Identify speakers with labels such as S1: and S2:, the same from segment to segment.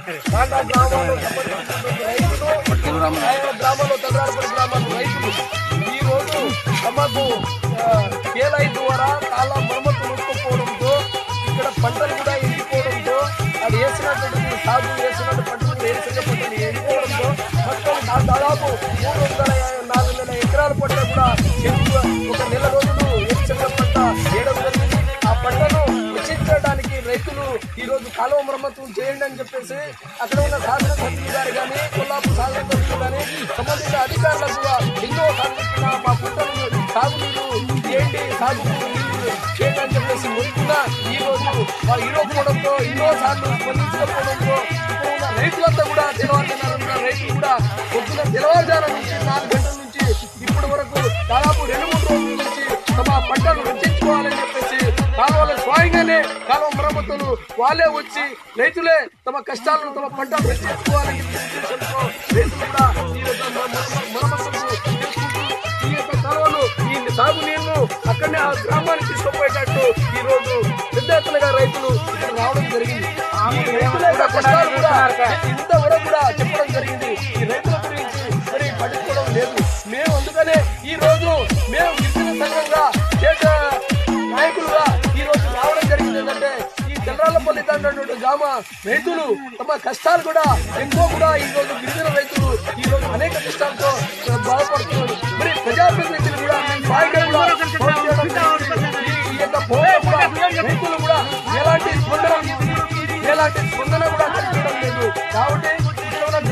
S1: తాండా గ్రామంలో సంబంధించినటువంటి రైతులు ఆయా గ్రామంలో తగరాలపల్లి గ్రామాల రైతులు ఈ రోజు తమకు ఆ, కేలై ద్వారా కాల మరమ్మతు నొక్కుపోవడంతో ఇక్కడ పంటలు కూడా ఎండిపోవడంతో అది వేసినటువంటి సాగు వేసినటువంటి పంటలు వేరుశనగ పంటలు ఎండిపోవడంతో మొత్తం దా- దాదాపు మూడు వందల నాలుగు వందల ఎకరాల పంట కూడా ఎండి ఒక నెల రోజులు వేరుశనగ పంట వేయడం జరిగింది ఆ పంటను రక్షించడానికి రైతులు ఈ రోజు కాలువ మరమ్మతు చేయండి అని చెప్పేసి అక్కడ ఉన్న శాసన సభ్యులు గారు కానీ కొల్లాపు శాసన సభ్యులు కానీ సంబంధిత అధికారులకు కూడా ఎన్నో సాధించిన మా పంటలు సాగునీరు ఏంటి సాగుకు నీళ్లు చేయండి అని చెప్పేసి మొత్తున్నా ఈ రోజు వాళ్ళు ఇవ్వకపోవడంతో ఎన్నో సార్లు స్పందించకపోవడంతో ఇప్పుడు ఉన్న రైతులంతా కూడా తెల్లవారుజామున రైతులు కూడా పొద్దున తెల్లవారుజాము నుంచి నాలుగు గంటల నుంచి ఇప్పటి వరకు దాదాపు రెండు మూడు రోజుల నుంచి తమ పంటలు రక్షించుకోవాలని చెప్పేసి కాలువల స్వయంగానే కాలువ మరమ్మతులు వాళ్ళే వచ్చి రైతులే తమ కష్టాలను తమ పంటలు రక్షించుకోవాలని చెప్పి ఉద్దేశంతో రైతులు కూడా ఈ యొక్క మ- మ- మరమ్మతులు చేసుకుంటూ ఈ యొక్క కాలువలు ఈ సాగునీరును అక్కడనే ఆ గ్రామానికి తీసుకుపోయేటట్టు ఈ రోజు పెద్ద ఎత్తునగా రైతులు ఇక్కడ రావడం జరిగింది ఈ రైతుల యొక్క కష్టాలు కూడా ఇంతవరకు కూడా చెప్పడం జరిగింది ఈ రైతుల గురించి మరి పట్టించుకోవడం లేదు మేము అందుకనే ఈ రోజు మేము గిరిజన సంఘంగా చేత నాయకులుగా ఈ రోజు రావడం జరిగింది ఏంటంటే ఈ తెల్లరాళ్ళపల్లి తండ్రి గ్రామ రైతులు తమ కష్టాలు కూడా ఎంతో కూడా ఈ రోజు గిరిజన రైతులు ఈ రోజు అనేక కష్టాలతో బాధపడుతున్నారు మరి ప్రజాప్రతినిధులు కూడా వాయిదా కూడా ఫోన్ చేయడం జరిగింది. ఈ- ఈ యొక్క ఫోన్లో కూడా రైతులు కూడా ఎలాంటి స్పందన ఎలాంటి స్పందన కూడా కల్పించడం లేదు కాబట్టి ఇక్కడ ఉన్న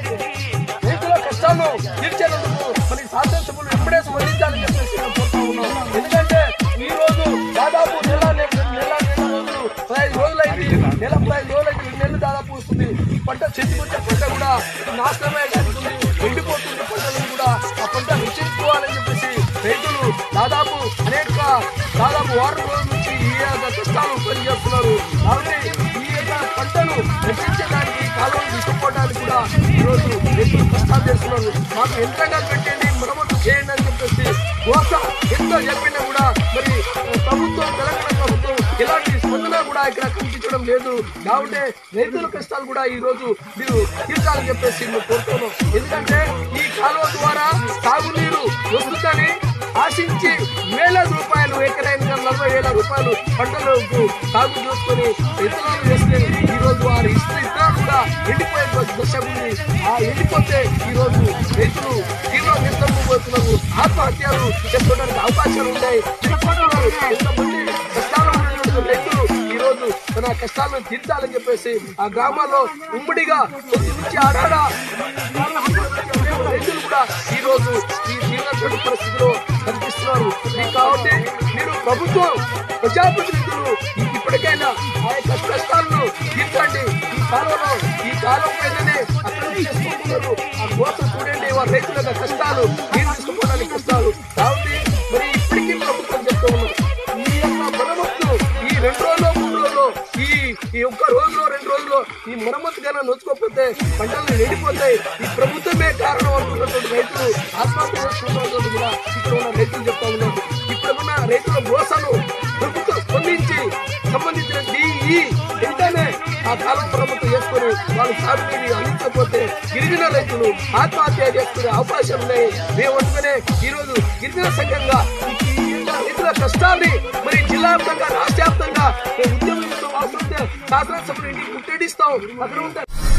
S1: రైతుల కష్టాలను తీర్చేందుకు మరి శాసనసభలు ఎప్పుడే స్పందించాలని చెప్పేసి మేము కోరుతా ఉన్నాం ఎందుకంటే ఈ రోజు దాదాపు నెల నెల నెల నెల రోజులు పదహైదు రోజులైంది నెల పదహైదు రోజులైంది రెండు నెలలు దాదాపు వస్తుంది ఈ పంట చేతికొచ్చే పంట కూడా నాశనమే జరుగుతుంది ఎండిపోతుంది పంటలను కూడా ఆ పంట రక్షించుకోవాలని చెప్పేసి రైతులు దాదాపు అనేక దాదాపు వారం రోజుల నుంచి ఈ యొక్క కష్టాలు పనిచేస్తున్నారు కాబట్టి ఈ యొక్క పంటను రక్షించడానికి కాలువలు తీసుకుపోవడానికి కూడా ఈరోజు రైతులు కష్టాలు చేస్తున్నారు మాకు యంత్రాంగాలు పెట్టండి మరమ్మతు చేయండి అని చెప్పేసి కోస ఎంతో చెప్పినా కూడా మరి ప్రభుత్వం తెలంగాణ ప్రభుత్వం ఎలాంటి స్పందన కూడా ఇక్కడ కనిపించడం లేదు కాబట్టి రైతుల కష్టాలు కూడా ఈ రోజు మీరు తీర్చాలని చెప్పేసి మేము కోరుతున్నాం ఎందుకంటే ఈ కాలువ ద్వారా సాగునీరు వస్తుందని ఆశించి వేల రూపాయలు ఎకరైన నలభై వేల రూపాయలు పంటలకు సాగు చేసుకొని విత్తనాలు వేస్తే ఈ రోజు వారి ఇష్ట ఇత్తనాలు కూడా ఎండిపోయే దశ ఉంది ఆ ఎండిపోతే ఈ రోజు రైతులు తీవ్ర నష్టం పోతున్నారు ఆత్మహత్యలు చేసుకోవడానికి అవకాశాలు ఉన్నాయి చిన్నపిల్లలు ఎంతమంది కష్టాలు ఉన్నటువంటి రైతులు ఈ రోజు తన కష్టాలను తీర్చాలని చెప్పేసి ఆ గ్రామాల్లో ఉమ్మడిగా కొద్ది నుంచి ఆడాడ రైతులు కూడా ఈ రోజు ఈ తీవ్రమైన పరిస్థితిలో కనిపిస్తున్నారు ఇది కాబట్టి మీరు ప్రభుత్వం ప్రజాప్రతినిధులు ఇప్పటికైనా ఆ యొక్క కష్టాలను తీర్చండి ఈ కాలంలో ఈ కాలం పైననే అక్కడ చేసుకుంటున్నారు ఆ కోసం చూడండి వారి రైతుల యొక్క కష్టాలు మీరు తీసుకోవడానికి కష్టాలు కాబట్టి మరి ఇప్పటికీ ప్రభుత్వం చెప్తూ ఉన్నారు ఈ యొక్క మరమ్మతులు ఈ రెండు రోజులు మూడు రోజులు ఈ ఈ ఒక్క రోజులో రెండు రోజుల్లో ఈ మరమ్మతు కన్నా నోచుకోకపోతే పంటలు ఎండిపోతాయి ఈ ప్రభుత్వమే కారణం అనుకున్నటువంటి రైతులు ఆత్మహత్య చేసుకున్నటువంటి కూడా ఇక్కడ ఉన్న రైతులు చెప్తా ఉన్నారు ఇక్కడ ఉన్న రైతుల మోసాలు ప్రభుత్వం స్పందించి సంబంధించిన డిఈ వెంటనే ఆ కాలం మరమ్మతు చేసుకొని వాళ్ళు సాగునీరు అందించకపోతే గిరిజన రైతులు ఆత్మహత్య చేసుకునే అవకాశం ఉన్నాయి మేము అందుకనే ఈ రోజు గిరిజన సంఘంగా ఈ ఈ యొక్క రైతుల కష్టాన్ని మరి జిల్లా వ్యాప్తంగా రాష్ట్ర వ్యాప్తంగా మేము ఉద్యమించడం అవసరం శాసనసభ ముట్టడిస్తాం అక్కడ ఉంటారు